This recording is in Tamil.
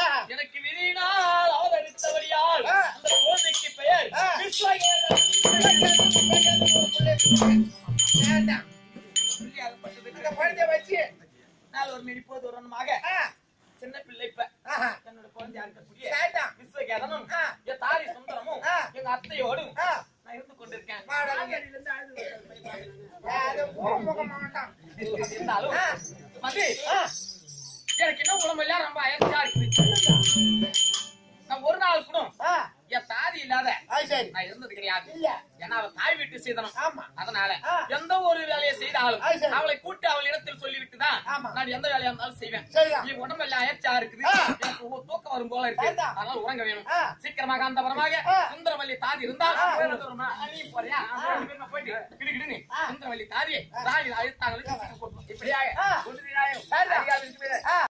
ஆ. எனக்கு விதியினால் அவதரித்தபடியால் ஆ. அந்த குழந்தைக்கு பெயர் ஆ. விஸ்வகேதன். வேண்டாம். சொல்லி அகப்பட்டது. அந்த குழந்தைய வச்சு நாள் ஒரு நெடி போது வரணுமாக ஆ, சின்ன பிள்ளை இப்ப ஆஹா. என்னோட குழந்தையா இருக்கக்கூடிய வேண்டாம். விஸ்வகேதனும் ஆ. என் தாரி சுந்தரமும் ஆ. எங்க அத்தையோடும் ஆ, நான் இருந்து கொண்டிருக்கேன் பாடலுங்க. அது முகமுக மாட்டான். இருந்தாலும் ஆ. மதி ஆ, எனக்கு இன்னும் உடம்பெல்லாம் ரொம்ப அயற்சியா இருக்குது நான் ஒரு நாள் கூட ஆ, என் தாதி இல்லாத அது சரி. நான் இருந்தது கிடையாது இல்ல. ஏன்னா அவள் தாய் வீட்டு சீதனம் ஆமா. அதனால ஆ. எந்த ஒரு வேலையை செய்தாலும் அது சரி. அவளை கூட்டி அவள் இடத்தில் சொல்லிவிட்டுதான் ஆமா. நான் எந்த வேலையா இருந்தாலும் செய்வேன் சரிதான். நீ உடம்பெல்லாம் அயற்சியா இருக்குது ஆ. எனக்கு ஒரு தூக்கம் வரும் போல இருக்கு வேண்டாம். அதனால உறங்க வேணும் ஆ. சீக்கிரமாக அந்த வரமாக ஆ. சுந்தரவல்லி தாதி இருந்தால் ஆ. நீ போறியா ரெண்டு பேருமா போயிட்டு கிடுகிடுன்னு ஆ. சுந்தரவல்லி தாதியை தாதி அழுத்தாங்க இப்படியாக ஆ. ஒன்றியாக வேண்டாம். அதிகாரம் இருக்கிறது. ஆ.